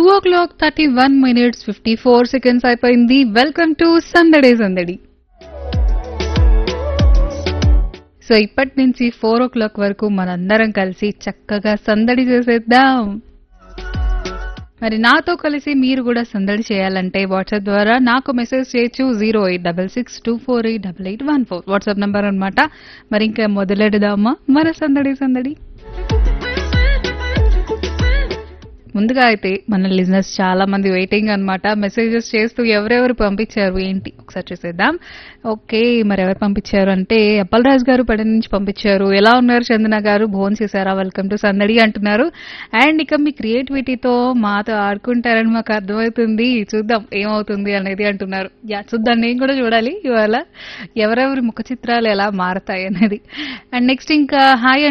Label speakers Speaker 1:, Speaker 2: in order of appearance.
Speaker 1: two o'clock thirty one minutes fifty four seconds అయిపోయింది welcome to Sandade Sandadi so ఇప్పటి నుంచి four ఓ clock వరకు మనందరం కలిసి చక్కగా సందడి చేసేద్దాం మరి నాతో కలిసి మీరు కూడా సందడి చేయాలంటే వాట్సాప్ ద్వారా నాకు మెసేజ్ చేయొచ్చు zero eight double six two four eight double eight one four WhatsApp number అనమాట మరి ఇంకా మొదలెడదామా మన సందడి సందడి ముందుగా అయితే మన లిజినెస్ చాలా మంది వెయిటింగ్ అన్నమాట మెసేజెస్ చేస్తూ ఎవరెవరు పంపించారు ఏంటి ఒకసారి చూసేద్దాం ఓకే మరి ఎవరు పంపించారు అంటే అప్పలరాజు గారు పడి నుంచి పంపించారు ఎలా ఉన్నారు చందన గారు భోన్ చేశారా వెల్కమ్ టు సందడి అంటున్నారు అండ్ ఇక మీ క్రియేటివిటీతో మాతో ఆడుకుంటారని మాకు అర్థమవుతుంది చూద్దాం ఏమవుతుంది అనేది అంటున్నారు యా చూద్దాం నేను కూడా చూడాలి ఇవాళ ఎవరెవరి ముఖ చిత్రాలు ఎలా మారతాయి అనేది అండ్ నెక్స్ట్ ఇంకా హాయ్